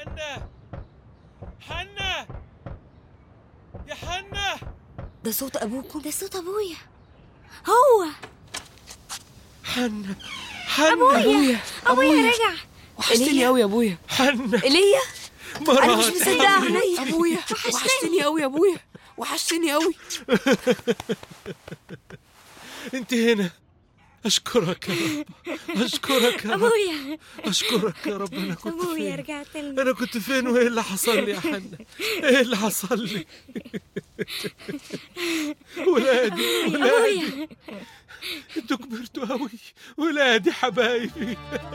حنة حنة يا حنة ده صوت ابوكم ده صوت ابويا هو حنة حنة ابويا ابويا رجع وحشتني قوي يا ابويا حنة ايليا مرات انا مش مصدقه حبيبي. عينيا ابويا وحشتني قوي يا ابويا وحشتني قوي انت هنا اشكرك يا رب اشكرك يا رب ابويا اشكرك يا رب انا كنت ابويا فين رجعت لنا انا كنت فين وايه اللي حصل لي يا حنة ايه اللي حصل لي ولادي ولادي ابويا انتوا كبرتوا قوي ولادي حبايبي